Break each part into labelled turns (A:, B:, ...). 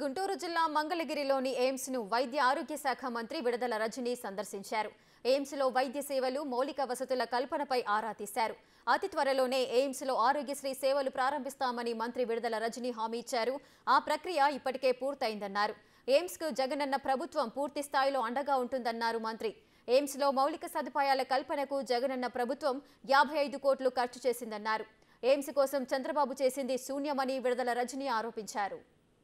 A: గుంటూరు జిల్లా మంగళగిరిలోని ఎయిమ్స్ ను వైద్య ఆరోగ్య శాఖ మంత్రి విడుదల రజని సందర్శించారు ఎయిమ్స్ లో వైద్య సేవలు మౌలిక వసతుల కల్పనపై ఆరా తీశారు అతి త్వరలోనే ఎయిమ్స్ లో ఆరోగ్యశ్రీ సేవలు ప్రారంభిస్తామని మంత్రి విడుదల రజని హామీ ఇచ్చారు ఆ ప్రక్రియ ఇప్పటికే పూర్తయిందన్నారు ఎయిమ్స్ కు జగనన్న ప్రభుత్వం పూర్తి స్థాయిలో అండగా ఉంటుందన్నారు మంత్రి ఎయిమ్స్ లో మౌలిక సదుపాయాల కల్పనకు జగనన్న ప్రభుత్వం యాభై ఐదు కోట్లు ఖర్చు చేసిందన్నారు ఎయిమ్స్ కోసం చంద్రబాబు చేసింది శూన్యమని విడుదల రజని ఆరోపించారు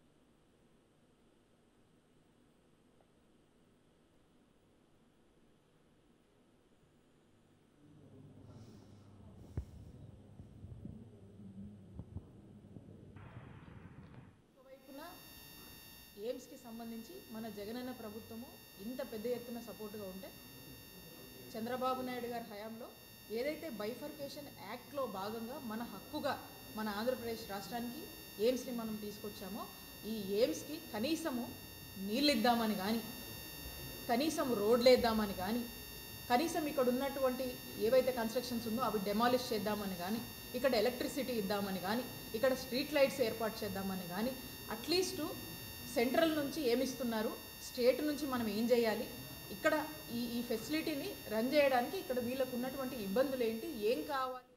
B: ఒకవైపున ఎయిమ్స్కి సంబంధించి మన జగనన్న ప్రభుత్వము ఇంత పెద్ద ఎత్తున సపోర్టుగా ఉంటే చంద్రబాబు నాయుడు గారి హయాంలో ఏదైతే బైఫర్కేషన్ యాక్ట్లో భాగంగా మన హక్కుగా మన ఆంధ్రప్రదేశ్ రాష్ట్రానికి ఎయిమ్స్ని మనం తీసుకొచ్చామో ఈ ఎయిమ్స్కి కనీసము నీళ్ళు ఇద్దామని కానీ కనీసం రోడ్లు వేద్దామని కానీ కనీసం ఇక్కడ ఉన్నటువంటి ఏవైతే కన్స్ట్రక్షన్స్ ఉందో అవి డెమాలిష్ చేద్దామని కానీ ఇక్కడ ఎలక్ట్రిసిటీ ఇద్దామని కానీ ఇక్కడ స్ట్రీట్ లైట్స్ ఏర్పాటు చేద్దామని కానీ అట్లీస్ట్ సెంట్రల్ నుంచి ఏమిస్తున్నారు స్టేట్ నుంచి మనం ఏం చేయాలి ఇక్కడ ఈ ఈ ఫెసిలిటీని రన్ చేయడానికి ఇక్కడ వీళ్ళకు ఉన్నటువంటి ఇబ్బందులు ఏంటి ఏం కావాలి